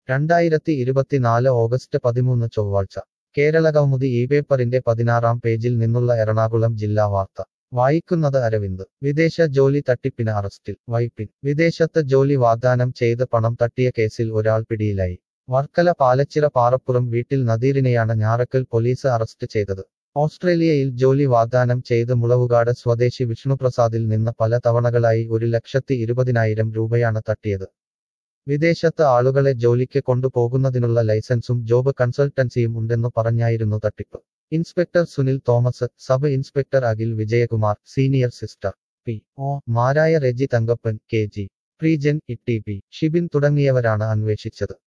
രണ്ടായിരത്തി ഇരുപത്തിനാല് ഓഗസ്റ്റ് പതിമൂന്ന് ചൊവ്വാഴ്ച കേരളകൗമുദി ഈ പേപ്പറിന്റെ പതിനാറാം പേജിൽ നിന്നുള്ള എറണാകുളം ജില്ലാ വാർത്ത വായിക്കുന്നത് അരവിന്ദ് വിദേശ ജോലി തട്ടിപ്പിന് അറസ്റ്റിൽ വൈപ്പിൻ വിദേശത്ത് ജോലി വാഗ്ദാനം ചെയ്ത് പണം തട്ടിയ കേസിൽ ഒരാൾ പിടിയിലായി വർക്കല പാലച്ചിറ പാറപ്പുറം വീട്ടിൽ നദീറിനെയാണ് ഞാറക്കൽ പോലീസ് അറസ്റ്റ് ചെയ്തത് ഓസ്ട്രേലിയയിൽ ജോലി വാഗ്ദാനം ചെയ്ത് മുളവുകാട് സ്വദേശി വിഷ്ണുപ്രസാദിൽ നിന്ന് പല തവണകളായി ഒരു ലക്ഷത്തി ഇരുപതിനായിരം രൂപയാണ് തട്ടിയത് വിദേശത്ത് ആളുകളെ ജോലിക്ക് കൊണ്ടുപോകുന്നതിനുള്ള ലൈസൻസും ജോബ് കൺസൾട്ടൻസിയും ഉണ്ടെന്നു പറഞ്ഞായിരുന്നു തട്ടിപ്പ് inspector Sunil Thomas sub inspector Akhil Vijayakumar senior sister P O മാരായ Reji Thankappan K G Preejan E T P Shibin തുടങ്ങിയവരാണ് അന്വേഷിച്ചത്